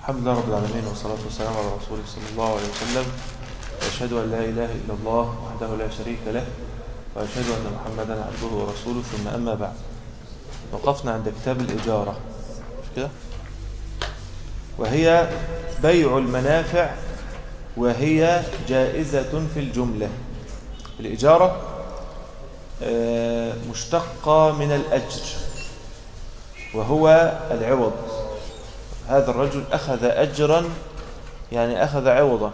الحمد لله رب العالمين والصلاة والسلام على رسوله صلى الله عليه وسلم وأشهد أن لا إله إلا الله وحده لا شريك له وأشهد أن محمدا عبده ورسوله ثم أما بعد وقفنا عند كتاب الإجارة مش كده وهي بيع المنافع وهي جائزة في الجملة الإجارة آه، مشتقة من الأجر وهو العوض هذا الرجل أخذ أجرا يعني أخذ عوضا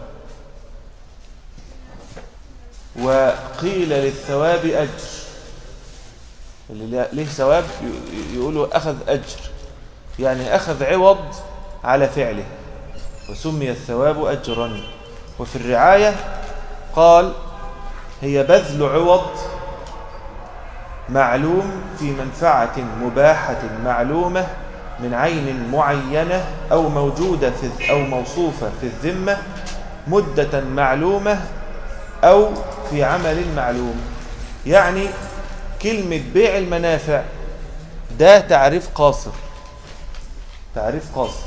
وقيل للثواب أجر اللي له ثواب يقولوا أخذ أجر يعني أخذ عوض على فعله وسمي الثواب أجرا وفي الرعاية قال هي بذل عوض معلوم في منفعة مباحة معلومة من عين معينة أو موجودة في أو موصوفة في الذمة مدة معلومة أو في عمل معلوم يعني كلمة بيع المنافع ده تعريف قاصر تعريف قاصر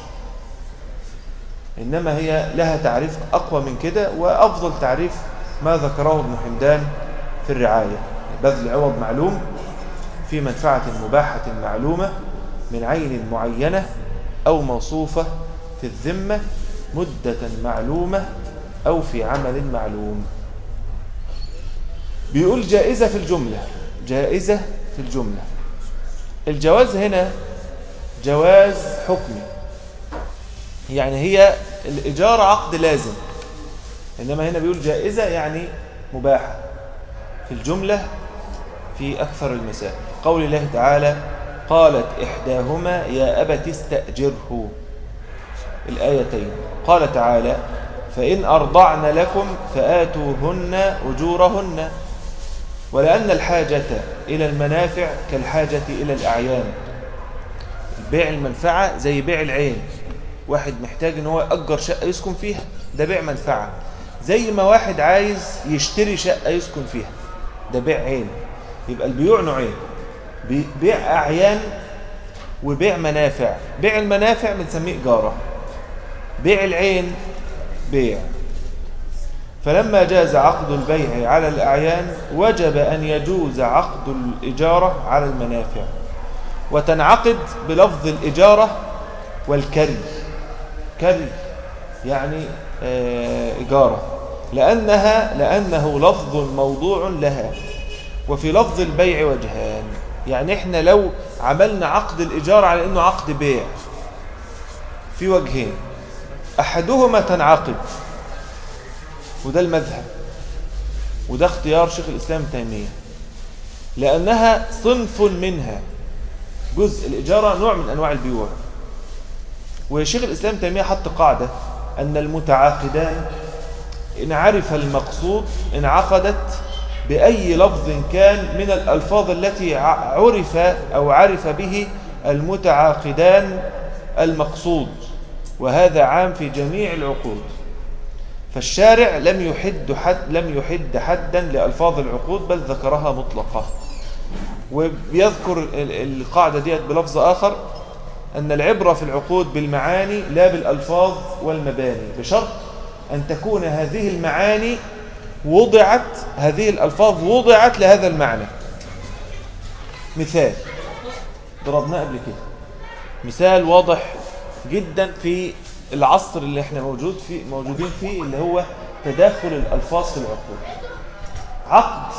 إنما هي لها تعريف أقوى من كده وأفضل تعريف ما ذكره ابن حمدان في الرعاية بذل عوض معلوم في منفعة مباحة معلومة من عين معينة أو موصوفة في الذمة مدة معلومة أو في عمل معلوم بيقول جائزة في الجملة جائزة في الجملة الجواز هنا جواز حكمي يعني هي الإجارة عقد لازم إنما هنا بيقول جائزة يعني مباحة في الجملة في أكثر المسائل قول الله تعالى قالت إحداهما يا أبت استأجره الآيتين قال تعالى فإن أرضعن لكم فآتوهن أجورهن ولأن الحاجة إلى المنافع كالحاجة إلى الأعيان بيع المنفعة زي بيع العين واحد محتاج ان هو يأجر شقة يسكن فيها ده بيع منفعة زي ما واحد عايز يشتري شقة يسكن فيها ده بيع عين يبقى البيوع نوعين بيع أعيان وبيع منافع بيع المنافع بنسميه إجارة بيع العين بيع فلما جاز عقد البيع على الأعيان وجب أن يجوز عقد الإجارة على المنافع وتنعقد بلفظ الإجارة والكري كري يعني إجارة لأنها لأنه لفظ موضوع لها وفي لفظ البيع وجهان يعني احنا لو عملنا عقد الإجارة على أنه عقد بيع في وجهين أحدهما تنعقد وده المذهب وده اختيار شيخ الإسلام تيمية لأنها صنف منها جزء الإجارة نوع من أنواع البيوع وشيخ الإسلام تيمية حط قاعدة أن المتعاقدان إن عرف المقصود انعقدت بأي لفظ كان من الألفاظ التي عرف أو عرف به المتعاقدان المقصود وهذا عام في جميع العقود فالشارع لم يحد حد لم يحد حدا لألفاظ العقود بل ذكرها مطلقة وبيذكر القاعدة ديت بلفظ آخر أن العبرة في العقود بالمعاني لا بالألفاظ والمباني بشرط أن تكون هذه المعاني وضعت هذه الألفاظ وضعت لهذا المعنى مثال ضربناه قبل كده مثال واضح جدا في العصر اللي احنا موجود فيه موجودين فيه اللي هو تداخل الألفاظ في العقود عقد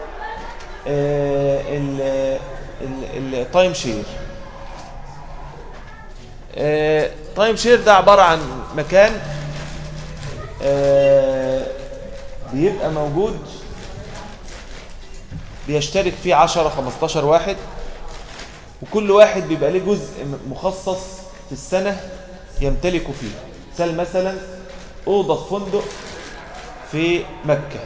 التايم شير تايم شير ده عبارة عن مكان بيبقى موجود بيشترك فيه 10 15 واحد وكل واحد بيبقى له جزء مخصص في السنة يمتلكه فيه مثال مثلا أوضة في فندق في مكة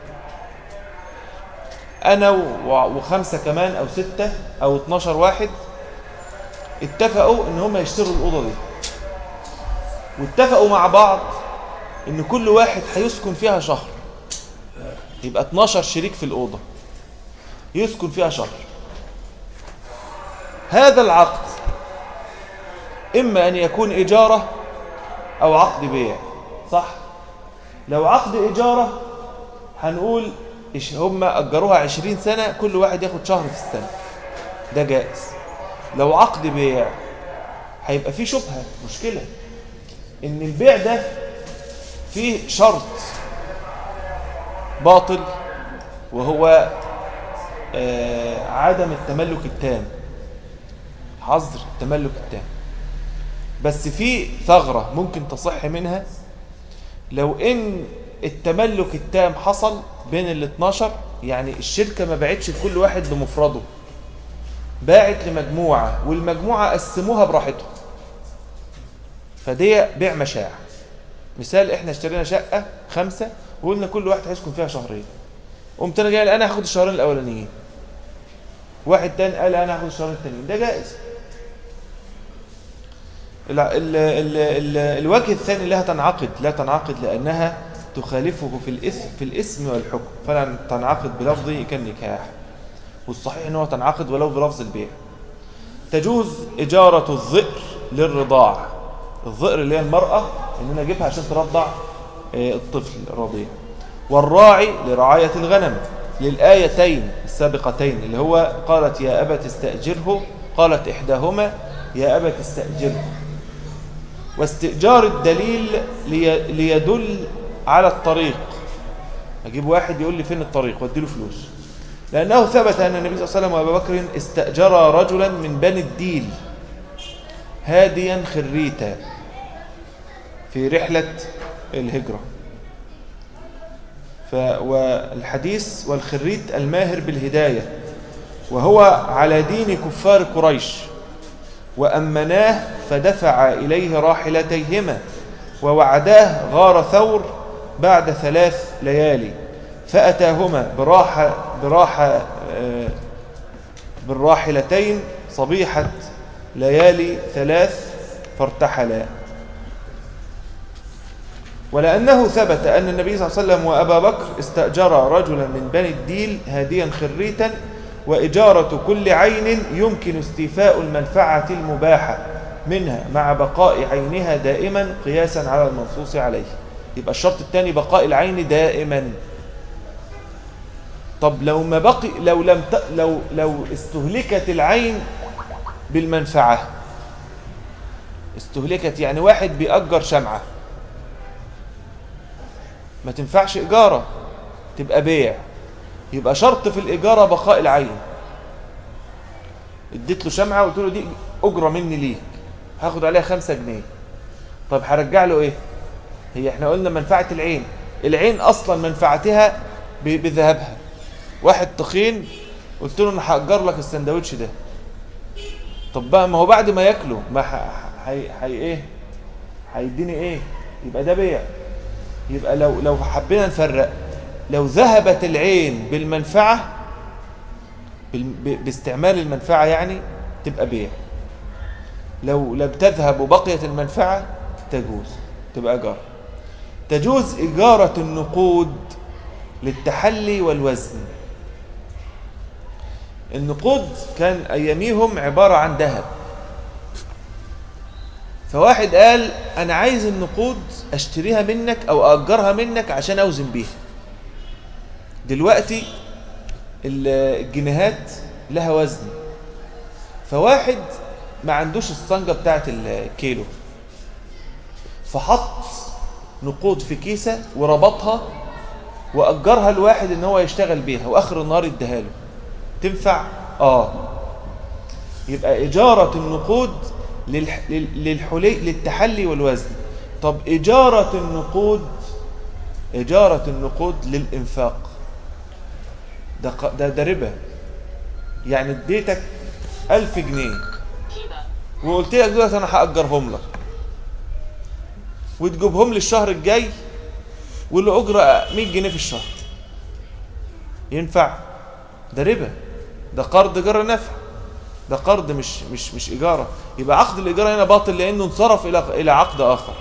أنا وخمسة كمان أو ستة أو 12 واحد اتفقوا ان هم يشتروا الأوضة دي واتفقوا مع بعض ان كل واحد هيسكن فيها شهر يبقى 12 شريك في الأوضة يسكن فيها شهر هذا العقد إما أن يكون إجارة أو عقد بيع صح لو عقد إجارة هنقول إيش هم أجروها عشرين سنة كل واحد ياخد شهر في السنة ده جائز لو عقد بيع هيبقى فيه شبهة مشكلة إن البيع ده فيه شرط باطل وهو آه، عدم التملك التام حظر التملك التام بس في ثغرة ممكن تصح منها لو ان التملك التام حصل بين ال 12 يعني الشركة ما باعتش لكل واحد بمفرده باعت لمجموعة والمجموعة قسموها براحتهم فدي بيع مشاع مثال احنا اشترينا شقة خمسة وقلنا كل واحد هيسكن فيها شهرين قمت انا جاي انا هاخد الشهرين الاولانيين واحد تاني قال انا هاخد الشهرين التانيين ده جائز ال ال ال ال الوجه الثاني لها تنعقد لا تنعقد لانها تخالفه في الاسم في الاسم والحكم فلا تنعقد بلفظه كالنكاح والصحيح ان هو تنعقد ولو بلفظ البيع تجوز اجاره الظئر للرضاع الظئر اللي هي المراه ان انا اجيبها عشان ترضع آه، الطفل الرضيع والراعي لرعايه الغنم للايتين السابقتين اللي هو قالت يا ابت استاجره قالت احداهما يا ابت استاجره واستئجار الدليل لي ليدل على الطريق اجيب واحد يقول لي فين الطريق واديله فلوس لانه ثبت ان النبي صلى الله عليه وسلم وابا بكر استاجر رجلا من بني الديل هاديا خريتا في رحله الهجره ف والحديث والخريت الماهر بالهدايه وهو على دين كفار قريش وأمناه فدفع إليه راحلتيهما ووعداه غار ثور بعد ثلاث ليالي فأتاهما براحة, براحة آه، بالراحلتين صبيحة ليالي ثلاث فارتحلا ولأنه ثبت أن النبي صلى الله عليه وسلم وأبا بكر استأجر رجلا من بني الديل هاديا خريتا وإجارة كل عين يمكن استيفاء المنفعة المباحة منها مع بقاء عينها دائما قياسا على المنصوص عليه يبقى الشرط الثاني بقاء العين دائما طب لو ما بقي لو لم ت... لو لو استهلكت العين بالمنفعة استهلكت يعني واحد بيأجر شمعة ما تنفعش إجارة تبقى بيع يبقى شرط في الإجارة بقاء العين اديت له شمعة وقلت له دي أجرة مني ليك هاخد عليها خمسة جنيه طب هرجع له إيه هي احنا قلنا منفعة العين العين أصلا منفعتها ب- بذهبها واحد تخين قلت له أنا هأجر لك السندوتش ده طب بقى ما هو بعد ما ياكله ما ح- هي هي ايه هيديني ايه يبقى ده بيع يبقى لو لو حبينا نفرق لو ذهبت العين بالمنفعة بال- ب- باستعمال المنفعة يعني تبقى بيع لو لم تذهب وبقيت المنفعة تجوز تبقى إيجار تجوز إجارة النقود للتحلي والوزن النقود كان أياميهم عبارة عن ذهب فواحد قال أنا عايز النقود أشتريها منك أو أأجرها منك عشان أوزن بيها دلوقتي ال- الجنيهات لها وزن فواحد ما عندوش الصنجة بتاعت الكيلو فحط نقود في كيسة وربطها وأجرها لواحد إن هو يشتغل بيها وآخر النهار يديها له تنفع؟ آه يبقى إجارة النقود للح... لل- للحلي... للتحلي والوزن طب إجارة النقود إجارة النقود للإنفاق ده ق- ده ده ربا يعني اديتك ألف جنيه وقلت لك دلوقتي أنا هأجرهم لك وتجيبهم لي الشهر الجاي والأجرة 100 جنيه في الشهر ينفع ده ربا ده قرض جر نفع ده قرض مش مش مش إجارة يبقى عقد الإجارة هنا باطل لأنه انصرف إلى إلى عقد آخر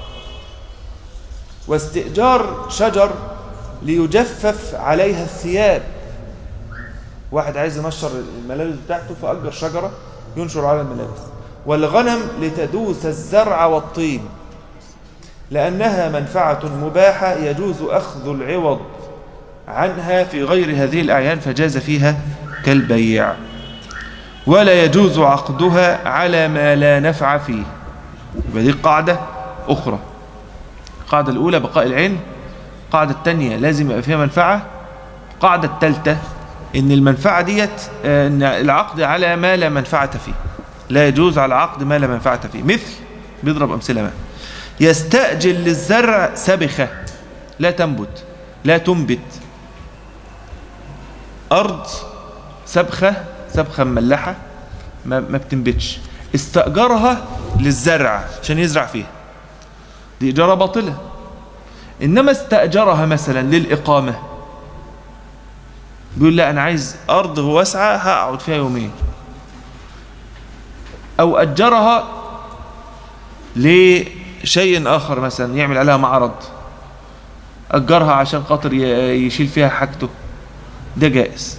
واستئجار شجر ليجفف عليها الثياب واحد عايز ينشر الملابس بتاعته فأجر شجرة ينشر على الملابس والغنم لتدوس الزرع والطين لأنها منفعة مباحة يجوز أخذ العوض عنها في غير هذه الأعيان فجاز فيها كالبيع ولا يجوز عقدها على ما لا نفع فيه يبقى دي قاعدة أخرى القاعدة الأولى بقاء العين القاعدة الثانية لازم يبقى فيها منفعة القاعدة الثالثة إن المنفعة ديت آه، إن العقد على ما لا منفعة فيه لا يجوز على العقد ما لا منفعة فيه مثل بيضرب أمثلة ما يستأجل للزرع سبخة لا تنبت لا تنبت أرض سبخة سبخة مملحة ما, ما بتنبتش استأجرها للزرع عشان يزرع فيها دي إجارة باطلة إنما استأجرها مثلا للإقامة بيقول لا أنا عايز أرض واسعة هقعد فيها يومين أو أجرها لشيء آخر مثلا يعمل عليها معرض أجرها عشان خاطر ي- يشيل فيها حاجته ده جائز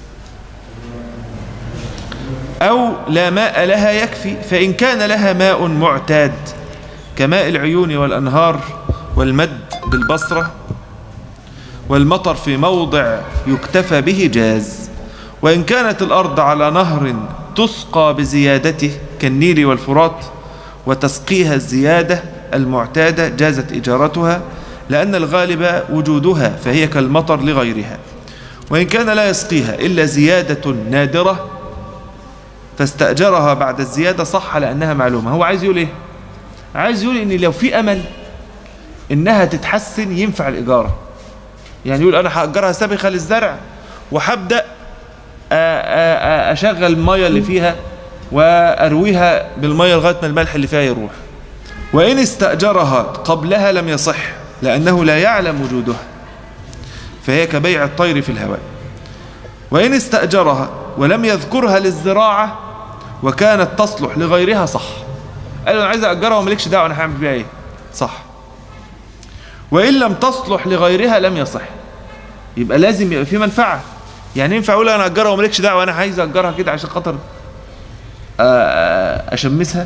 أو لا ماء لها يكفي فإن كان لها ماء معتاد كماء العيون والأنهار والمد بالبصرة والمطر في موضع يكتفى به جاز وإن كانت الأرض على نهر تسقى بزيادته كالنيل والفرات وتسقيها الزيادة المعتادة جازت إجارتها لأن الغالب وجودها فهي كالمطر لغيرها وإن كان لا يسقيها إلا زيادة نادرة فاستأجرها بعد الزيادة صح لأنها معلومة هو عايز يقول إيه عايز يقول إن لو في أمل إنها تتحسن ينفع الإجارة يعني يقول أنا هأجرها سابخة للزرع وهبدأ آ- آ- آ- أشغل المية اللي فيها وأرويها بالمية لغاية ما الملح اللي فيها يروح وإن استأجرها قبلها لم يصح لأنه لا يعلم وجودها فهي كبيع الطير في الهواء وإن استأجرها ولم يذكرها للزراعة وكانت تصلح لغيرها صح قال له أنا عايز أجرها وملكش دعوة أنا هعمل بيها إيه صح وإن لم تصلح لغيرها لم يصح يبقى لازم يبقى في منفعة يعني ينفع أقول أنا أجرها وملكش دعوة أنا عايز أجرها كده عشان خاطر آه، آه، أشمسها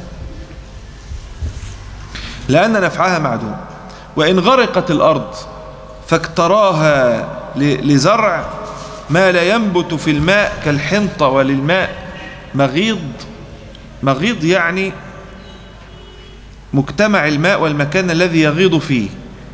لأن نفعها معدوم وإن غرقت الأرض فاكتراها ل- لزرع ما لا ينبت في الماء كالحنطة وللماء مغيض مغيض يعني مجتمع الماء والمكان الذي يغيض فيه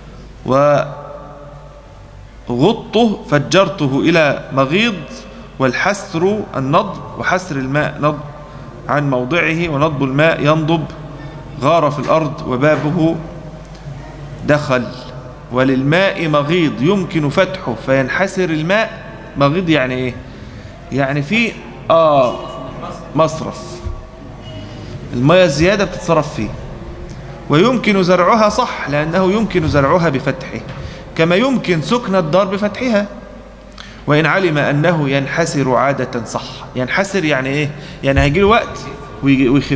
وغطه فجرته إلى مغيض والحسر النضب وحسر الماء نضب عن موضعه ونضب الماء ينضب غار في الأرض وبابه دخل وللماء مغيض يمكن فتحه فينحسر الماء مغيض يعني ايه يعني في اه مصرف المياه الزيادة بتتصرف فيه ويمكن زرعها صح لأنه يمكن زرعها بفتحه كما يمكن سكن الدار بفتحها وإن علم أنه ينحسر عادة صح ينحسر يعني إيه يعني هيجي له وقت ويجي- ويخف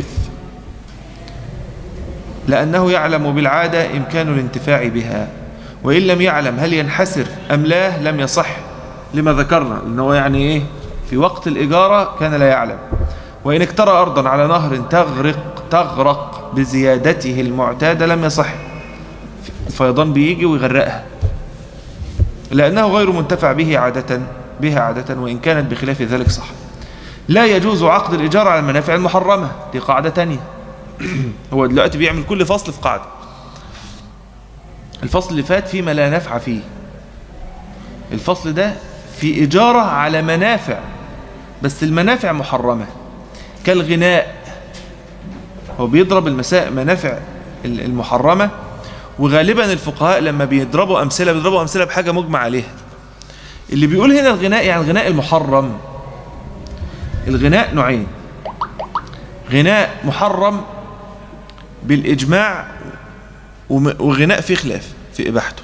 لأنه يعلم بالعادة إمكان الانتفاع بها وإن لم يعلم هل ينحسر أم لا لم يصح لما ذكرنا إنه يعني إيه في وقت الإجارة كان لا يعلم وإن اكترى أرضا على نهر تغرق تغرق بزيادته المعتادة لم يصح الفيضان بيجي ويغرقها لأنه غير منتفع به عادة بها عادة وإن كانت بخلاف ذلك صح لا يجوز عقد الإيجار على المنافع المحرمة دي قاعدة تانية هو دلوقتي بيعمل كل فصل في قاعدة الفصل اللي فات فيه ما لا نفع فيه الفصل ده في إجارة على منافع بس المنافع محرمة كالغناء هو بيضرب المساء منافع ال- المحرمة وغالبا الفقهاء لما بيضربوا أمثلة بيضربوا أمثلة بحاجة مجمع عليها اللي بيقول هنا الغناء يعني الغناء المحرم الغناء نوعين غناء محرم بالإجماع وم- وغناء فيه خلاف في إباحته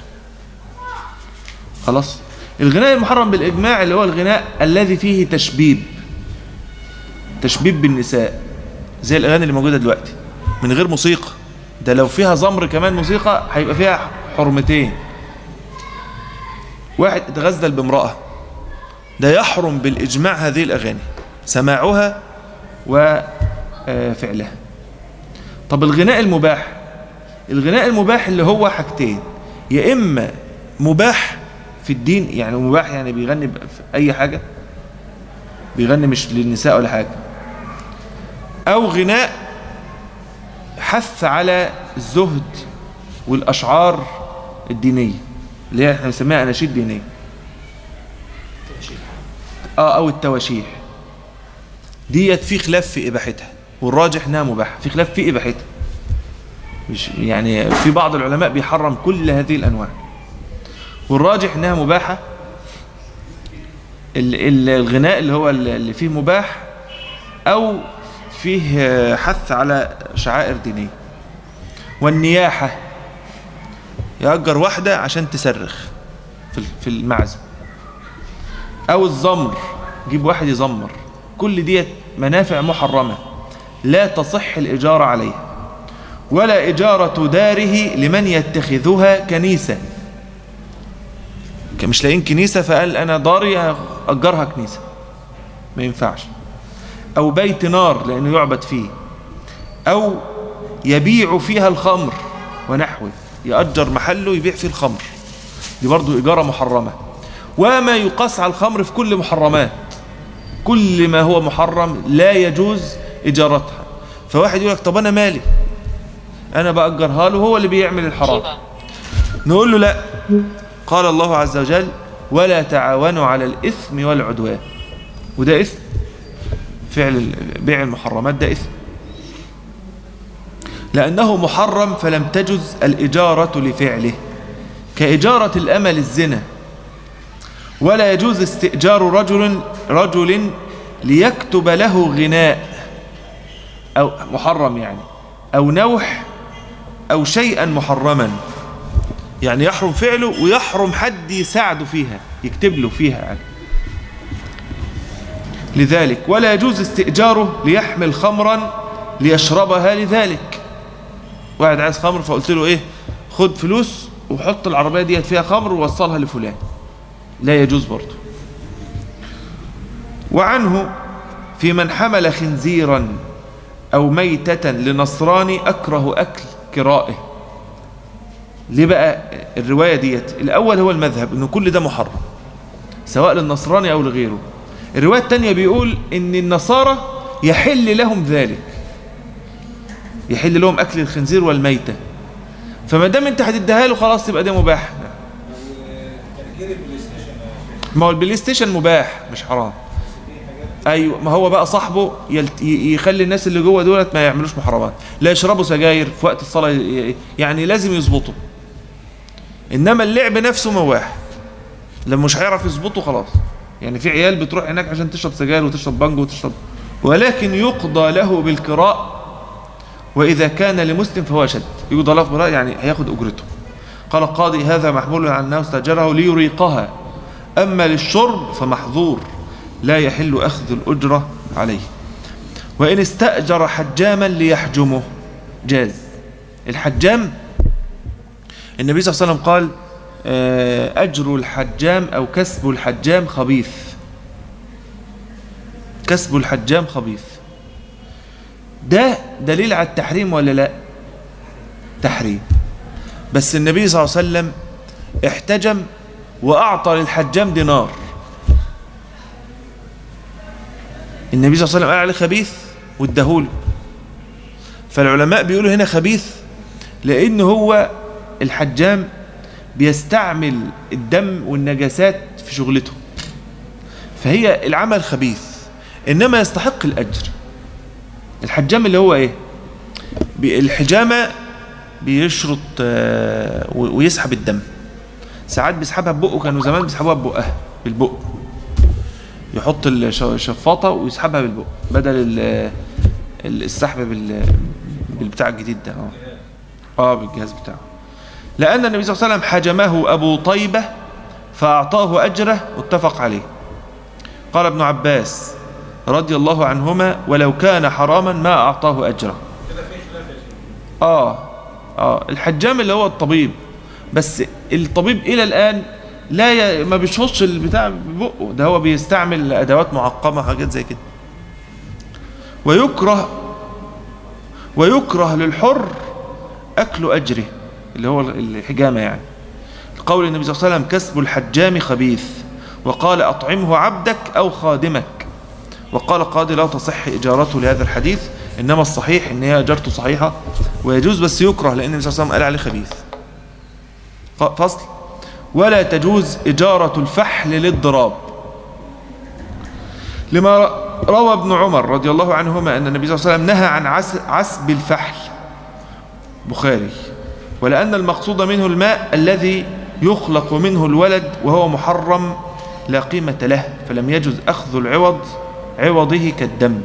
خلاص الغناء المحرم بالإجماع اللي هو الغناء الذي فيه تشبيب تشبيب بالنساء زي الأغاني اللي موجودة دلوقتي من غير موسيقى ده لو فيها زمر كمان موسيقى هيبقى فيها حرمتين واحد اتغزل بامرأة ده يحرم بالإجماع هذه الأغاني سماعها وفعلها طب الغناء المباح الغناء المباح اللي هو حاجتين يا إما مباح في الدين يعني مباح يعني بيغني في أي حاجة بيغني مش للنساء ولا حاجة أو غناء حث على الزهد والأشعار الدينية اللي هي احنا بنسميها أناشيد دينية اه أو التواشيح ديت في خلاف في إباحتها والراجح انها مباحة في خلاف في إباحتها مش يعني في بعض العلماء بيحرم كل هذه الأنواع والراجح انها مباحة الغناء اللي هو اللي فيه مباح أو فيه حث على شعائر دينية والنياحة يأجر واحدة عشان تصرخ في المعزم أو الزمر جيب واحد يزمر كل ديت منافع محرمة لا تصح الإجارة عليها ولا إجارة داره لمن يتخذها كنيسة مش لاقيين كنيسة فقال أنا داري أجرها كنيسة ما ينفعش أو بيت نار لأنه يعبد فيه أو يبيع فيها الخمر ونحوه يأجر محله يبيع فيه الخمر دي برضو إجارة محرمة وما يقاس على الخمر في كل محرمات كل ما هو محرم لا يجوز إجارتها فواحد يقول لك طب أنا مالي أنا بأجرها له هو اللي بيعمل الحرام نقول له لا قال الله عز وجل ولا تعاونوا على الإثم والعدوان وده إثم فعل بيع المحرمات ده إثم لأنه محرم فلم تجز الإجارة لفعله كإجارة الأمل الزنا ولا يجوز استئجار رجل رجل ليكتب له غناء أو محرم يعني أو نوح أو شيئا محرما يعني يحرم فعله ويحرم حد يساعده فيها يكتب له فيها يعني. لذلك ولا يجوز استئجاره ليحمل خمرا ليشربها لذلك واحد عايز خمر فقلت له ايه خد فلوس وحط العربية ديت فيها خمر ووصلها لفلان لا يجوز برضه وعنه في من حمل خنزيرا أو ميتة لنصراني أكره أكل كرائه ليه بقى الرواية ديت الأول هو المذهب أنه كل ده محرم سواء للنصراني أو لغيره الرواية الثانية بيقول أن النصارى يحل لهم ذلك يحل لهم أكل الخنزير والميتة فما دام أنت هتديها له خلاص تبقى ده مباح ما هو البلاي ستيشن مباح مش حرام ايوه ما هو بقى صاحبه يلت... يخلي الناس اللي جوه دولت ما يعملوش محرمات لا يشربوا سجاير في وقت الصلاه ي... يعني لازم يظبطوا انما اللعب نفسه مباح لما مش هيعرف يظبطه خلاص يعني في عيال بتروح هناك عشان تشرب سجاير وتشرب بانجو وتشرب ولكن يقضى له بالكراء واذا كان لمسلم فهو شد يقضى له بالكراء يعني هياخد اجرته قال القاضي هذا محمول عن انه استاجره ليريقها اما للشرب فمحظور لا يحل أخذ الأجرة عليه وإن استأجر حجاما ليحجمه جاز الحجام النبي صلى الله عليه وسلم قال أجر الحجام أو كسب الحجام خبيث كسب الحجام خبيث ده دليل على التحريم ولا لا تحريم بس النبي صلى الله عليه وسلم احتجم وأعطى للحجام دينار النبي صلى الله عليه وسلم قال عليه خبيث واداهوله فالعلماء بيقولوا هنا خبيث لأن هو الحجام بيستعمل الدم والنجاسات في شغلته فهي العمل خبيث إنما يستحق الأجر الحجام اللي هو إيه الحجامة بيشرط ويسحب الدم ساعات بيسحبها ببقه كانوا زمان بيسحبوها ببقها بالبق يحط الشفاطة ويسحبها بالبق بدل السحب بالبتاع الجديد ده اه اه بالجهاز بتاعه لأن النبي صلى الله عليه وسلم حجمه أبو طيبة فأعطاه أجره متفق عليه قال ابن عباس رضي الله عنهما ولو كان حراما ما أعطاه أجره آه آه الحجام اللي هو الطبيب بس الطبيب إلى الآن لا ي... ما بيشفطش البتاع ببقه ده هو بيستعمل ادوات معقمه حاجات زي كده ويكره ويكره للحر أكل أجره اللي هو الحجامة يعني قول النبي صلى الله عليه وسلم كسب الحجام خبيث وقال أطعمه عبدك أو خادمك وقال قاضي لا تصح إجارته لهذا الحديث إنما الصحيح إن هي إجارته صحيحة ويجوز بس يكره لأن النبي صلى الله عليه وسلم قال عليه خبيث فصل ولا تجوز إجارة الفحل للضراب لما روى ابن عمر رضي الله عنهما أن النبي صلى الله عليه وسلم نهى عن عسب الفحل بخاري ولأن المقصود منه الماء الذي يخلق منه الولد وهو محرم لا قيمة له فلم يجوز أخذ العوض عوضه كالدم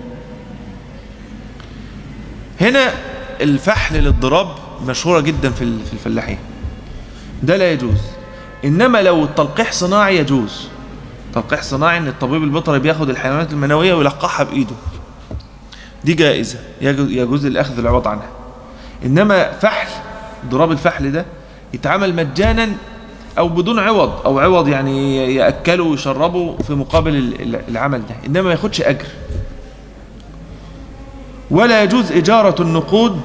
هنا الفحل للضراب مشهورة جدا في الفلاحين ده لا يجوز إنما لو التلقيح صناعي يجوز تلقيح صناعي ان الطبيب البيطري بياخد الحيوانات المنويه ويلقحها بايده دي جائزه يجوز الاخذ العوض عنها انما فحل ضراب الفحل ده يتعمل مجانا او بدون عوض او عوض يعني ياكله ويشربه في مقابل العمل ده انما ما ياخدش اجر ولا يجوز اجاره النقود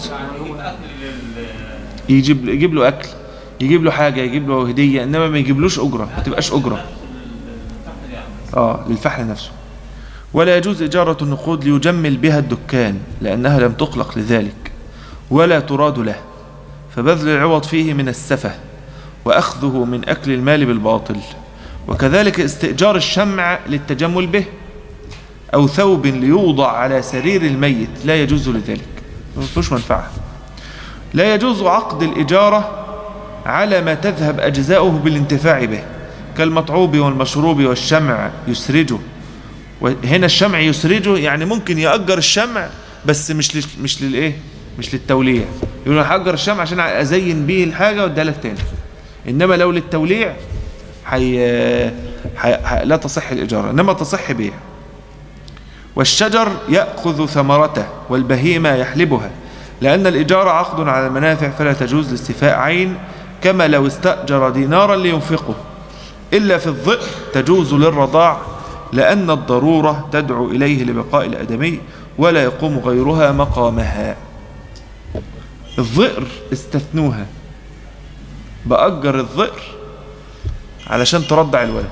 يجيب يجيب له اكل يجيب له حاجه يجيب له هديه انما ما يجيبلوش اجره ما تبقاش اجره آه للفحل نفسه ولا يجوز إجارة النقود ليجمل بها الدكان لأنها لم تخلق لذلك ولا تراد له فبذل العوض فيه من السفة وأخذه من أكل المال بالباطل وكذلك استئجار الشمع للتجمل به أو ثوب ليوضع على سرير الميت لا يجوز لذلك مفيش منفعة لا يجوز عقد الإجارة على ما تذهب أجزاؤه بالانتفاع به كالمطعوب والمشروب والشمع يسرجه وهنا الشمع يسرجه يعني ممكن يأجر الشمع بس مش لل... مش للايه مش للتوليع يقول انا هأجر الشمع عشان ازين بيه الحاجه واديها لك تاني انما لو للتوليع حي... حي... حي... لا تصح الاجاره انما تصح بيع والشجر يأخذ ثمرته والبهيمة يحلبها لأن الإجارة عقد على المنافع فلا تجوز لاستيفاء عين كما لو استأجر دينارا لينفقه إلا في الظئر تجوز للرضاع لأن الضرورة تدعو إليه لبقاء الأدمي ولا يقوم غيرها مقامها الظئر استثنوها بأجر الظئر علشان ترضع الولد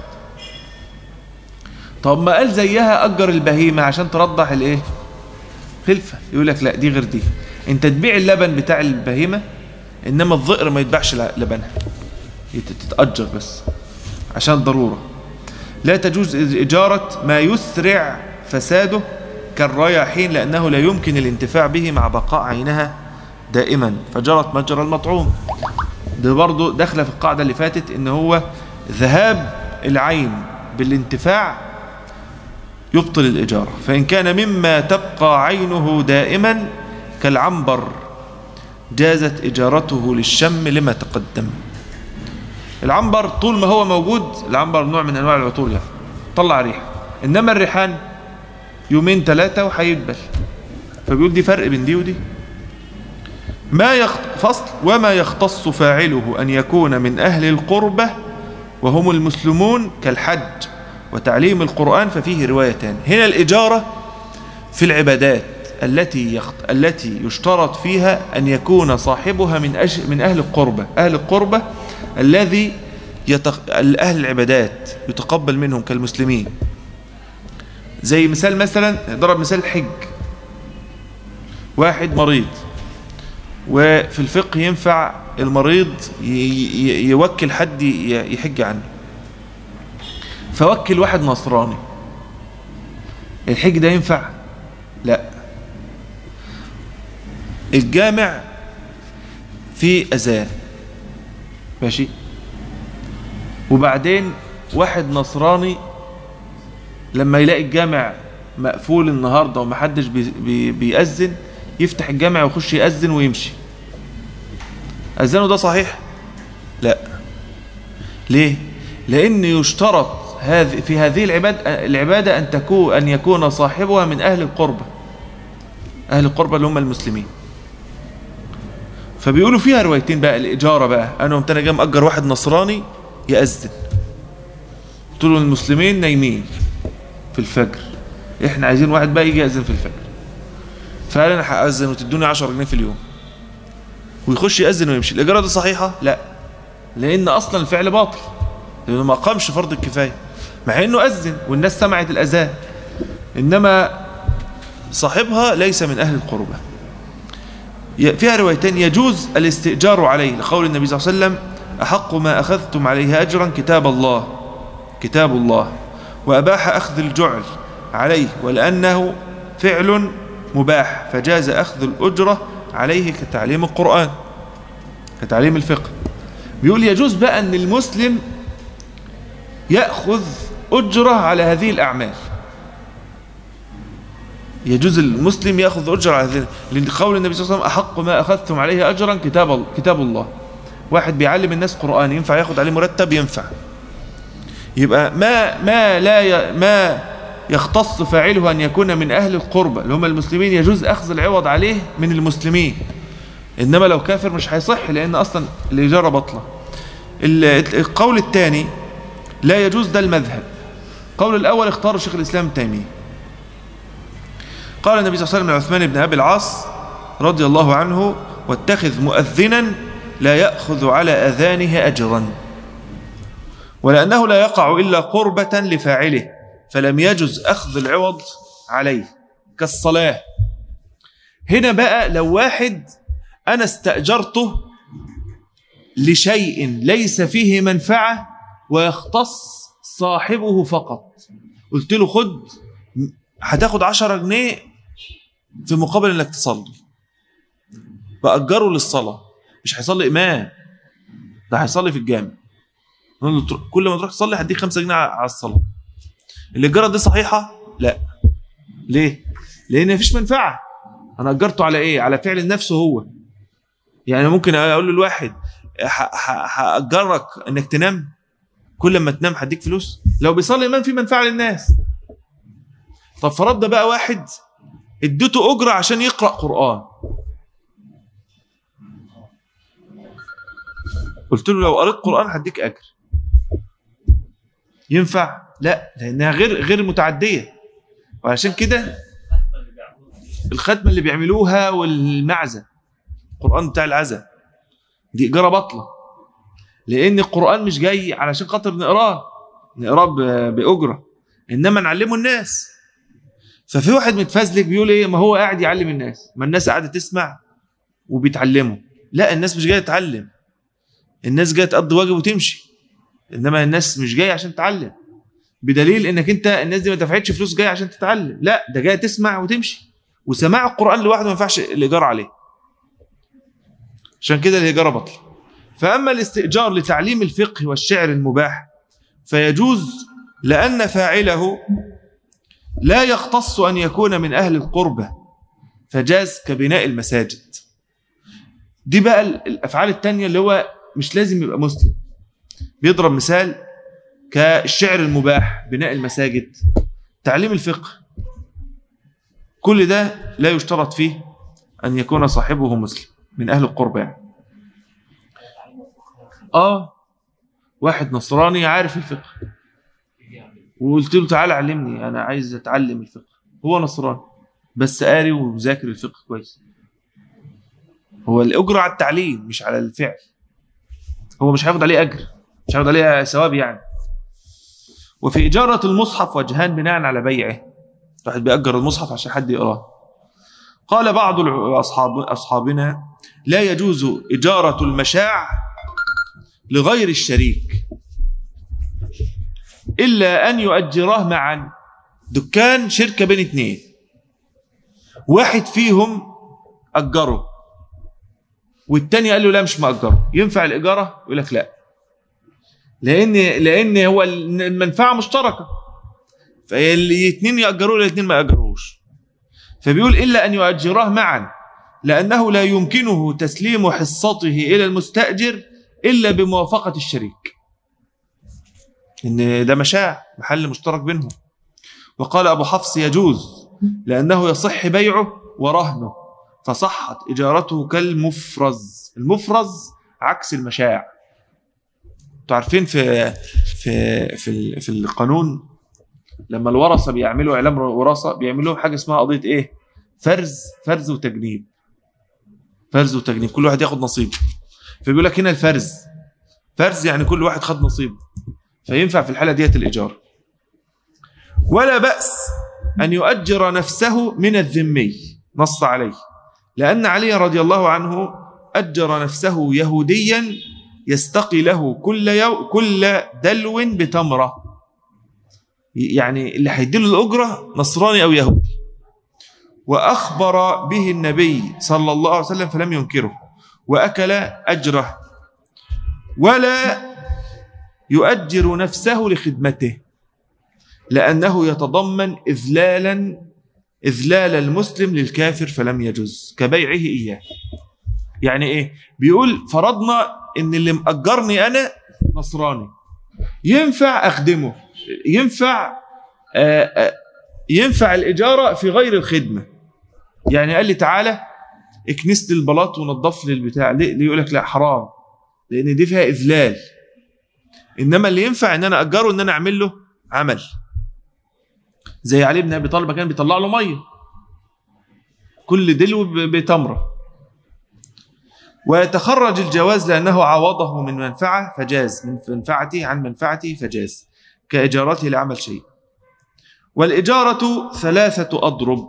طب ما قال زيها أجر البهيمة عشان ترضع الايه خلفة يقول لك لا دي غير دي انت تبيع اللبن بتاع البهيمة انما الظئر ما يتباعش لبنها تتأجر بس عشان الضرورة لا تجوز إجارة ما يسرع فساده كالرياحين لأنه لا يمكن الانتفاع به مع بقاء عينها دائما فجرت مجرى المطعوم ده برضو داخله في القاعدة اللي فاتت ان هو ذهاب العين بالانتفاع يبطل الإجارة فإن كان مما تبقى عينه دائما كالعنبر جازت إجارته للشم لما تقدم العنبر طول ما هو موجود العنبر نوع من أنواع العطور يعني طلع ريحة إنما الريحان يومين ثلاثة وهيدبل فبيقول دي فرق بين دي ودي ما يخت... فصل وما يختص فاعله أن يكون من أهل القربة وهم المسلمون كالحج وتعليم القرآن ففيه روايتان هنا الإجارة في العبادات التي يخت... التي يشترط فيها أن يكون صاحبها من أش... من أهل القربة أهل القربة الذي يتق... أهل العبادات يتقبل منهم كالمسلمين زي مثال مثلا ضرب مثال الحج واحد مريض وفي الفقه ينفع المريض يوكل حد يحج عنه فوكل واحد نصراني الحج ده ينفع لا الجامع فيه أذان ماشي وبعدين واحد نصراني لما يلاقي الجامع مقفول النهاردة ومحدش بي بي بيأذن يفتح الجامع ويخش يأذن ويمشي أذنه ده صحيح لا ليه لأن يشترط هذه في هذه العبادة, العبادة أن, تكون أن يكون صاحبها من أهل القربة أهل القربة اللي هم المسلمين فبيقولوا فيها روايتين بقى الإجارة بقى أنا قمت أنا جاي مأجر واحد نصراني يأذن قلت له المسلمين نايمين في الفجر احنا عايزين واحد بقى يجي يأذن في الفجر فقال انا هأذن وتدوني 10 جنيه في اليوم ويخش يأذن ويمشي الإجارة دي صحيحة لا لأن أصلا الفعل باطل لأنه ما قامش فرض الكفاية مع أنه أذن والناس سمعت الأذان إنما صاحبها ليس من أهل القربة فيها روايتين يجوز الاستئجار عليه لقول النبي صلى الله عليه وسلم أحق ما أخذتم عليه أجرا كتاب الله كتاب الله وأباح أخذ الجعل عليه ولأنه فعل مباح فجاز أخذ الأجرة عليه كتعليم القرآن كتعليم الفقه بيقول يجوز بقى أن المسلم يأخذ أجرة على هذه الأعمال يجوز المسلم يأخذ أجرة على هذه لأن قول النبي صلى الله عليه وسلم أحق ما أخذتم عليه أجرا كتاب, كتاب الله واحد بيعلم الناس قرآن ينفع ياخد عليه مرتب ينفع يبقى ما ما لا ما يختص فاعله أن يكون من أهل القربة اللي هم المسلمين يجوز أخذ العوض عليه من المسلمين إنما لو كافر مش هيصح لأن أصلا الإجارة بطلة القول الثاني لا يجوز ده المذهب القول الأول اختار شيخ الإسلام التيمية قال النبي صلى الله عليه وسلم لعثمان بن أبي العاص رضي الله عنه واتخذ مؤذنا لا يأخذ على أذانه أجرا ولأنه لا يقع إلا قربة لفاعله فلم يجز أخذ العوض عليه كالصلاة هنا بقى لو واحد أنا استأجرته لشيء ليس فيه منفعة ويختص صاحبه فقط قلت له خد هتاخد عشرة جنيه في مقابل انك تصلي بأجره للصلاة مش هيصلي إمام ده هيصلي في الجامع كل ما تروح تصلي هديك خمسة جنيه على الصلاة الإجارة دي صحيحة؟ لا ليه؟ لأن مفيش منفعة أنا أجرته على إيه؟ على فعل نفسه هو يعني ممكن أقول للواحد هأجرك إنك تنام كل ما تنام هديك فلوس لو بيصلي إمام في منفعة للناس طب فرضنا بقى واحد اديته أجرة عشان يقرأ قرآن قلت له لو قريت قرآن هديك أجر ينفع لا لأنها غير غير متعدية وعشان كده الختمة اللي بيعملوها والمعزة القرآن بتاع العزة دي إجارة بطلة لأن القرآن مش جاي علشان خاطر نقراه نقراه بأجرة إنما نعلمه الناس ففي واحد متفزلك بيقول ايه ما هو قاعد يعلم الناس ما الناس قاعده تسمع وبيتعلموا لا الناس مش جايه تتعلم الناس جايه تقضي واجب وتمشي انما الناس مش جايه عشان تتعلم بدليل انك انت الناس دي ما دفعتش فلوس جايه عشان تتعلم لا ده جايه تسمع وتمشي وسماع القران لوحده ما ينفعش الايجار عليه عشان كده الايجار بطل فاما الاستئجار لتعليم الفقه والشعر المباح فيجوز لان فاعله لا يختص أن يكون من أهل القربة فجاز كبناء المساجد دي بقى الأفعال التانية اللي هو مش لازم يبقى مسلم بيضرب مثال كالشعر المباح بناء المساجد تعليم الفقه كل ده لا يشترط فيه أن يكون صاحبه مسلم من أهل القربة يعني. آه واحد نصراني عارف الفقه وقلت له تعالى علمني انا عايز اتعلم الفقه هو نصراني بس قاري وذاكر الفقه كويس هو الاجر على التعليم مش على الفعل هو مش هياخد عليه اجر مش هياخد عليه ثواب يعني وفي إجارة المصحف وجهان بناء على بيعه واحد بيأجر المصحف عشان حد يقراه قال بعض أصحاب أصحابنا لا يجوز إجارة المشاع لغير الشريك إلا أن يؤجراه معا دكان شركة بين اثنين واحد فيهم أجره والتاني قال له لا مش مأجره ينفع الإجارة يقول لك لا لأن لأن هو المنفعة مشتركة فالاثنين يأجروه الاثنين ما يأجروش فبيقول إلا أن يؤجراه معا لأنه لا يمكنه تسليم حصته إلى المستأجر إلا بموافقة الشريك إن ده مشاع محل مشترك بينهم وقال أبو حفص يجوز لأنه يصح بيعه ورهنه فصحت إجارته كالمفرز المفرز عكس المشاع تعرفين في في في في القانون لما الورثه بيعملوا اعلام وراثه بيعملوا حاجه اسمها قضيه ايه فرز فرز وتجنيب فرز وتجنيب كل واحد ياخد نصيبه فبيقول لك هنا الفرز فرز يعني كل واحد خد نصيبه فينفع في الحالة ديت الإيجار ولا بأس أن يؤجر نفسه من الذمي نص عليه لأن علي رضي الله عنه أجر نفسه يهوديا يستقي له كل يو كل دلو بتمرة يعني اللي هيديله الأجرة نصراني أو يهودي وأخبر به النبي صلى الله عليه وسلم فلم ينكره وأكل أجره ولا يؤجر نفسه لخدمته لأنه يتضمن إذلالا إذلال المسلم للكافر فلم يجز كبيعه إياه يعني إيه بيقول فرضنا إن اللي مأجرني أنا نصراني ينفع أخدمه ينفع آآ آآ ينفع الإجارة في غير الخدمة يعني قال لي تعالى اكنست البلاط ونضف لي البتاع ليه ليه يقول لك لا حرام لأن دي فيها إذلال إنما اللي ينفع إن أنا أجره إن أنا أعمل له عمل زي علي بن ابي طالب كان بيطلع له ميه كل دلو بتمره ويتخرج الجواز لانه عوضه من منفعه فجاز من منفعته عن منفعته فجاز كاجارته لعمل شيء والاجاره ثلاثه اضرب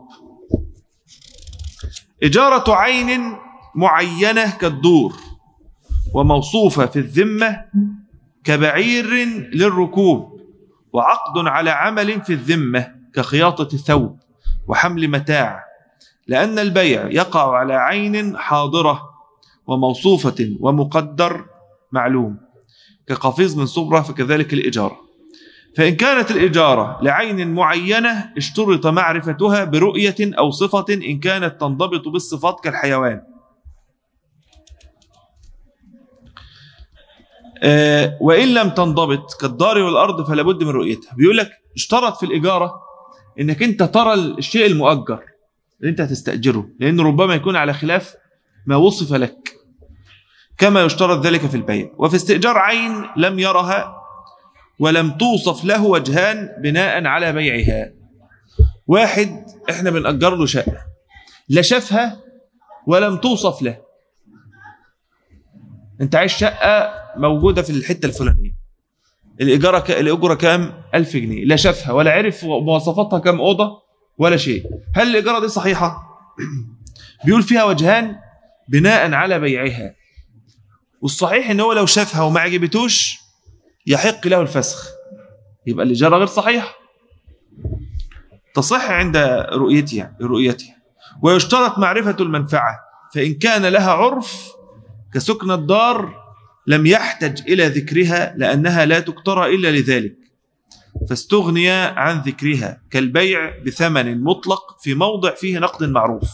اجاره عين معينه كالدور وموصوفه في الذمه كبعير للركوب وعقد على عمل في الذمه كخياطة ثوب وحمل متاع لأن البيع يقع على عين حاضرة وموصوفة ومقدر معلوم كقفيز من صبرة فكذلك الإجارة فإن كانت الإجارة لعين معينة اشترط معرفتها برؤية أو صفة إن كانت تنضبط بالصفات كالحيوان آه وإن لم تنضبط كالدار والأرض فلا بد من رؤيتها بيقول لك اشترط في الإجارة انك انت ترى الشيء المؤجر اللي انت هتستأجره لان ربما يكون على خلاف ما وصف لك كما يشترط ذلك في البيع وفي استئجار عين لم يرها ولم توصف له وجهان بناء على بيعها واحد احنا بنأجر له شقة لا شافها ولم توصف له انت عايش شقة موجودة في الحتة الفلانية الإيجار ك... الأجرة كام 1000 جنيه لا شافها ولا عرف مواصفاتها كام أوضة ولا شيء هل الإيجارة دي صحيحة بيقول فيها وجهان بناء على بيعها والصحيح ان هو لو شافها وما عجبتوش يحق له الفسخ يبقى الإجارة غير صحيحة تصح عند رؤيتها رؤيتها ويشترط معرفة المنفعة فإن كان لها عرف كسكن الدار لم يحتج إلى ذكرها لأنها لا تقترى إلا لذلك فاستغني عن ذكرها كالبيع بثمن مطلق في موضع فيه نقد معروف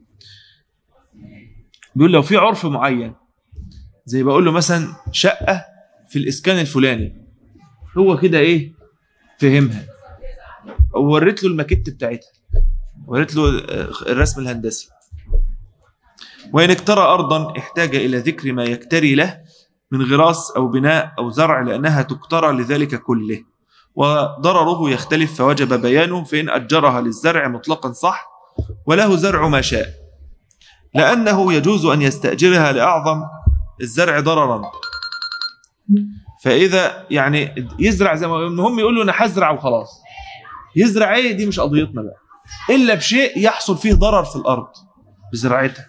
بيقول لو في عرف معين زي بقول له مثلا شقة في الإسكان الفلاني هو كده إيه فهمها ووريت له الماكيت بتاعتها وريت له الرسم الهندسي وإن اكترى أرضا احتاج إلى ذكر ما يكتري له من غراس أو بناء أو زرع لأنها تكترى لذلك كله وضرره يختلف فوجب بيانه فإن أجرها للزرع مطلقا صح وله زرع ما شاء لأنه يجوز أن يستأجرها لأعظم الزرع ضررا فإذا يعني يزرع زي ما هم يقولوا أنا هزرع وخلاص يزرع إيه دي مش قضيتنا بقى إلا بشيء يحصل فيه ضرر في الأرض بزراعتها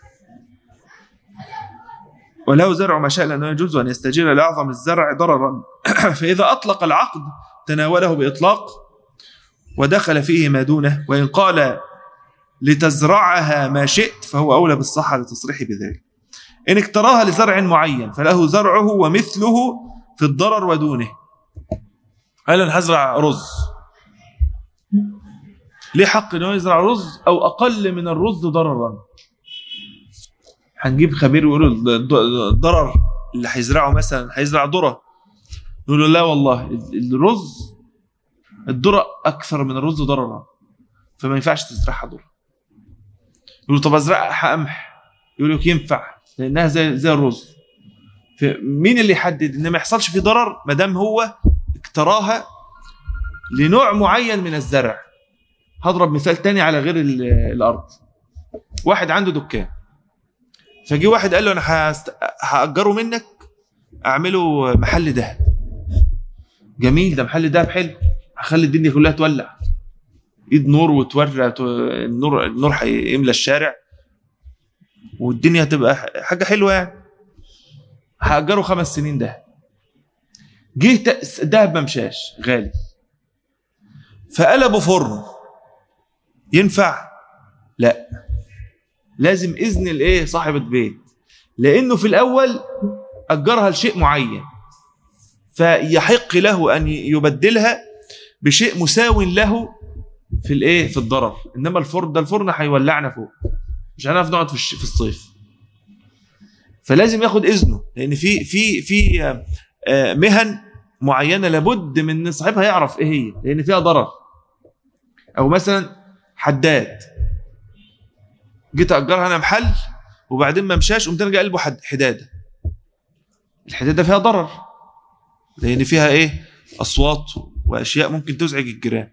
وله زرع ما شاء لأنه يجوز أن يستجير لأعظم الزرع ضررا فإذا أطلق العقد تناوله بإطلاق ودخل فيه ما دونه وإن قال لتزرعها ما شئت فهو أولى بالصحة لتصريح بذلك إن اكتراها لزرع معين فله زرعه ومثله في الضرر ودونه قال أنا هزرع رز ليه حق أنه يزرع رز أو أقل من الرز ضررا هنجيب خبير ويقول الضرر اللي هيزرعه مثلا هيزرع ذره يقول له لا والله الرز الذره اكثر من الرز ضررا فما ينفعش تزرعها ذره يقول له طب ازرعها قمح يقول لك ينفع لانها زي زي الرز مين اللي يحدد ان ما يحصلش فيه ضرر ما دام هو اكتراها لنوع معين من الزرع هضرب مثال تاني على غير الارض واحد عنده دكان فجي واحد قال له انا هست- هاجره منك اعمله محل دهب جميل ده محل دهب حلو هخلي الدنيا كلها تولع ايد نور وتورى تو- النور النور هيملى الشارع والدنيا هتبقى ح- حاجه حلوه يعني هاجره خمس سنين دهب جه ت- دهب ما مشاش غالي فقلبوا فرن ينفع لا لازم اذن الايه صاحب البيت لانه في الاول اجرها لشيء معين فيحق له ان يبدلها بشيء مساو له في الايه في الضرر انما الفرن ده الفرن هيولعنا فوق مش هنعرف نقعد في الش- في الصيف فلازم ياخد اذنه لان في في في آه، آه، مهن معينه لابد من إن صاحبها يعرف ايه هي لان فيها ضرر او مثلا حداد جيت اجرها انا محل وبعدين ما مشاش قمت انا جاي قلبه حد حداده الحداده فيها ضرر لان فيها ايه اصوات واشياء ممكن تزعج الجيران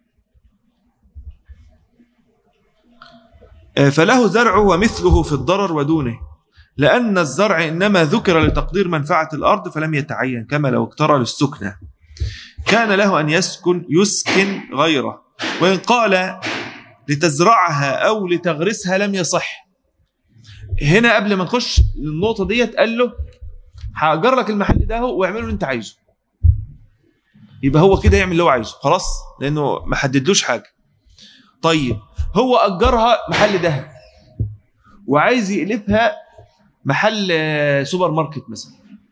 آه، فله زرع ومثله في الضرر ودونه لأن الزرع إنما ذكر لتقدير منفعة الأرض فلم يتعين كما لو اقترى للسكنة كان له أن يسكن يسكن غيره وإن قال لتزرعها أو لتغرسها لم يصح هنا قبل ما نخش النقطة ديت قال له هأجر لك المحل ده هو واعمله اللي أنت عايزه يبقى هو كده يعمل اللي هو عايزه خلاص لأنه ما حددلوش حاجة طيب هو أجرها محل دهب وعايز يقلبها محل آه، سوبر ماركت مثلا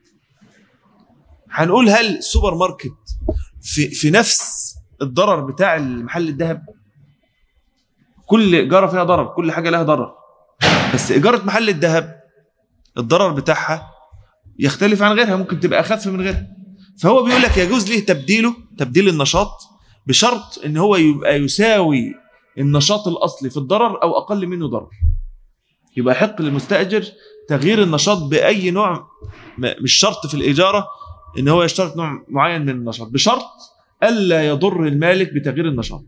هنقول هل السوبر ماركت في في نفس الضرر بتاع المحل الذهب كل إيجارة فيها ضرر كل حاجة لها ضرر بس إيجارة محل الذهب الضرر بتاعها يختلف عن غيرها ممكن تبقى أخف من غيرها فهو بيقول لك يجوز ليه تبديله تبديل النشاط بشرط ان هو يبقى يساوي النشاط الاصلي في الضرر او اقل منه ضرر يبقى يحق للمستاجر تغيير النشاط باي نوع م- مش شرط في الاجاره ان هو يشترط نوع معين من النشاط بشرط الا يضر المالك بتغيير النشاط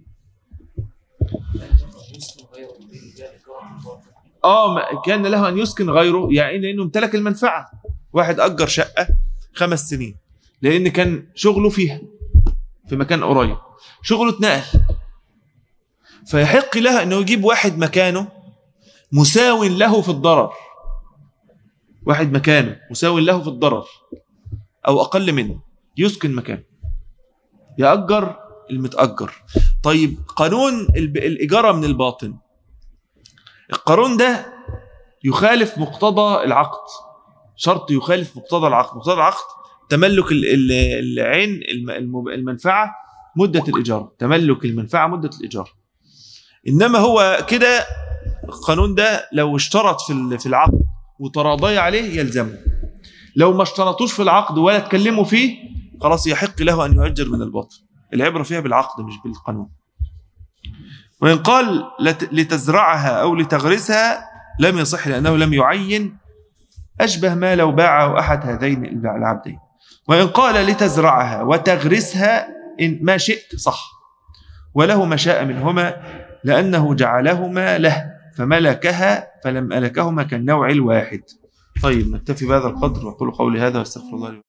اه ما- كان له ان يسكن غيره يعني لانه امتلك المنفعه واحد اجر شقه خمس سنين لان كان شغله فيها في مكان قريب شغله اتنقل فيحق له انه يجيب واحد مكانه مساو له في الضرر واحد مكانه مساو له في الضرر او اقل منه يسكن مكانه يأجر المتأجر طيب قانون الب- الإجارة من الباطن القانون ده يخالف مقتضى العقد شرط يخالف مقتضى العقد مقتضى العقد تملك ال- ال- العين الم- الم- المنفعة مدة الإيجار تملك المنفعة مدة الإيجار إنما هو كده القانون ده لو اشترط في ال- في العقد وتراضي عليه يلزمه لو ما اشترطوش في العقد ولا اتكلموا فيه خلاص يحق له أن يؤجر من الباطل العبرة فيها بالعقد مش بالقانون وإن قال لت- لتزرعها أو لتغرسها لم يصح لأنه لم يعين أشبه ما لو باعه أحد هذين العبدين وإن قال لتزرعها وتغرسها إن ما شئت صح وله ما شاء منهما لأنه جعلهما له فملكها فلم ألكهما كالنوع الواحد طيب نكتفي بهذا القدر وأقول قولي هذا واستغفر الله لي